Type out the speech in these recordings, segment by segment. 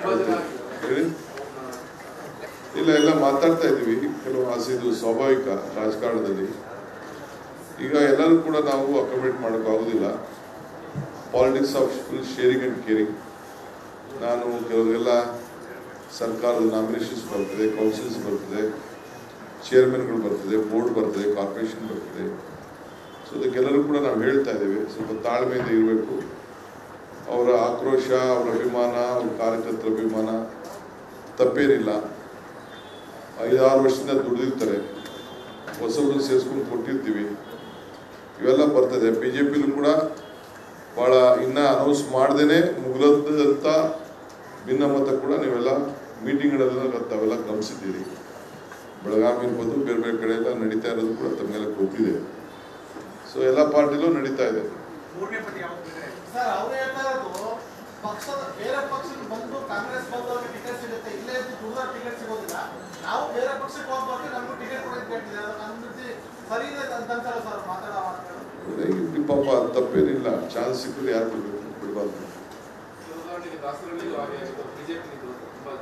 ಹೇಳಿ ಇಲ್ಲ ಎಲ್ಲ ಮಾತಾಡ್ತಾ ಇದ್ದೀವಿ ಕೆಲವು ಆಸೆ ಇದು ಸ್ವಾಭಾವಿಕ ರಾಜಕಾರಣದಲ್ಲಿ ಈಗ ಎಲ್ಲರೂ ಕೂಡ ನಾವು ಅಕೊಮಡೇಟ್ ಮಾಡೋಕ್ಕಾಗೋದಿಲ್ಲ politics of full sharing and caring ನಾನು ಕೆಲವರಿಗೆಲ್ಲ ಸರ್ಕಾರದ ನಾಮಿನೇಷನ್ಸ್ ಬರ್ತದೆ ಕೌನ್ಸಿಲ್ಸ್ ಬರ್ತದೆ ಚೇರ್ಮನ್ಗಳು ಬರ್ತದೆ ಬೋರ್ಡ್ ಬರ್ತದೆ ಕಾರ್ಪೊರೇಷನ್ ಬರ್ತದೆ ಸೊ ಅದಕ್ಕೆಲ್ಲರೂ ಕೂಡ ನಾವು ಹೇಳ್ತಾ ಇದ್ದೇವೆ ಸ್ವಲ್ಪ ತಾಳ್ಮೆಯಿಂದ ಇರಬೇಕು ಅವರ ಆಕ್ರೋಶ ಅವರ ಅಭಿಮಾನ ಅವ್ರ ಕಾರ್ಯಕರ್ತರ ಅಭಿಮಾನ ತಪ್ಪೇನಿಲ್ಲ ಐದಾರು ವರ್ಷದಿಂದ ದುಡಿದಿರ್ತಾರೆ ಹೊಸಬ್ರನ್ನ ಸೇರಿಸ್ಕೊಂಡು ಕೊಟ್ಟಿರ್ತೀವಿ ಇವೆಲ್ಲ ಬರ್ತದೆ ಬಿ ಜೆ ಪಿಲೂ ಕೂಡ ಭಾಳ ಇನ್ನೂ ಅನೌನ್ಸ್ ಮಾಡ್ದೇನೆ ಮುಗಿದಂಥ ಭಿನ್ನಮತ ಕೂಡ ನೀವೆಲ್ಲ ಮೀಟಿಂಗ್ಗಳೆಲ್ಲ ತಾವೆಲ್ಲ ಗಮನಿಸಿದ್ದೀರಿ ಬೆಳಗಾವಿ ಇರ್ಬೋದು ಬೇರೆ ಬೇರೆ ಕಡೆ ಎಲ್ಲ ನಡೀತಾ ಇರೋದು ಕೂಡ ತಮಗೆಲ್ಲ ಗೊತ್ತಿದೆ ಸೊ ಎಲ್ಲ ಪಾರ್ಟಿಲೂ ನಡೀತಾ ಇದೆ ಮೂರನೇ ಪಟ್ಟಿ ಯಾವ್ದು ಬಿಟ್ರೆ ಸರ್ ಅವ್ರು ಹೇಳ್ತಾ ಇರೋದು ಪಕ್ಷದ ಬೇರೆ ಪಕ್ಷದ ಬಂದು ಕಾಂಗ್ರೆಸ್ ಬಂದವ್ರಿಗೆ ಟಿಕೆಟ್ ಸಿಗುತ್ತೆ ಇಲ್ಲೇ ಇದ್ದು ದುರ್ದ ಟಿಕೆಟ್ ಸಿಗೋದಿಲ್ಲ ನಾವು ಬೇರೆ ಪಕ್ಷಕ್ಕೆ ಹೋಗ್ಬೇಕು ನಮಗೂ ಟಿಕೆಟ್ ಕೊಡೋದು ಕೇಳ್ತಿದೆ ಅದು ನನ್ನ ರೀತಿ ಸರಿ ಇದೆ ಅಂತ ಅನ್ಸಲ್ಲ ಸರ್ ಮಾತಾಡೋ ಮಾತುಗಳು ಈ ಪಾಪ ತಪ್ಪೇನಿಲ್ಲ ಚಾನ್ಸ್ ಸಿಕ್ಕಿದ್ರೆ ಯಾರು ಬಿಡಬೇಕು ಬಿಡಬಾರ್ದು ಉದಾಹರಣೆಗೆ ದಾಸರಳ್ಳಿ ಹಾಗೆ ಬಿಜೆಪಿ ತುಂಬಾ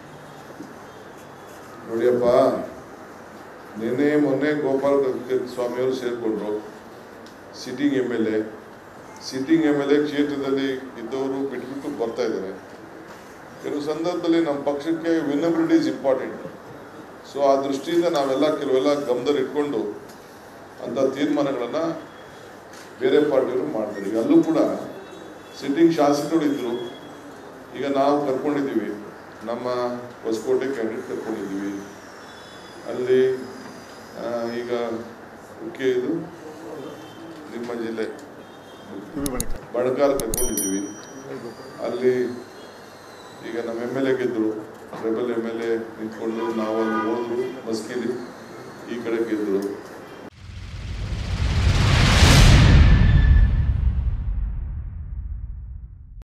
ನೋಡಿಯಪ್ಪ ನಿನ್ನೆ ಮೊನ್ನೆ ಗೋಪಾಲ್ ಸ್ವಾಮಿಯವರು ಸೇರಿಕೊಂಡ್ರು sitting M L A sitting M L A ಕ್ಷೇತ್ರದಲ್ಲಿ ಇದ್ದವರು ಬಿಟ್ಬಿಟ್ಟು ಬರ್ತಾ ಇದ್ದಾರೆ ಕೆಲವು ಸಂದರ್ಭದಲ್ಲಿ ನಮ್ಮ ಪಕ್ಷಕ್ಕೆ ವಿನಬಿಲಿಟಿ ಇಸ್ ಇಂಪಾರ್ಟೆಂಟ್ ಸೊ ಆ ದೃಷ್ಟಿಯಿಂದ ನಾವೆಲ್ಲ ಕೆಲವೆಲ್ಲ ಗಮನದಲ್ಲಿ ಇಟ್ಕೊಂಡು ಅಂಥ ತೀರ್ಮಾನಗಳನ್ನು ಬೇರೆ ಪಾರ್ಟಿಯವರು ಮಾಡ್ತಾರೆ ಈಗ ಅಲ್ಲೂ ಕೂಡ ಸಿಟ್ಟಿಂಗ್ ಶಾಸಕರು ಇದ್ದರು ಈಗ ನಾವು ಕರ್ಕೊಂಡಿದ್ದೀವಿ ನಮ್ಮ ಹೊಸಕೋಟೆ ಕ್ಯಾಂಡಿಡೇಟ್ ಕರ್ಕೊಂಡಿದ್ದೀವಿ ಅಲ್ಲಿ ಆ, ಈಗ ಮುಖ್ಯ ಇದು ನಿಮ್ಮ ಜಿಲ್ಲೆ ಬಣಕಾಲ್ ಕರ್ಕೊಂಡಿದ್ದೀವಿ ಅಲ್ಲಿ ಈಗ ನಮ್ಮ ಎಮ್ ಎಲ್ ಎ ಗೆದ್ದರು ರೆಬಲ್ ಎಮ್ ಎಲ್ ಎ ನಿಂತ್ಕೊಂಡು ನಾವು ಅಲ್ಲಿ ಹೋದ್ರು ಮಸ್ಕಿಲಿ ಈ ಕಡೆ ಗೆದ್ದರು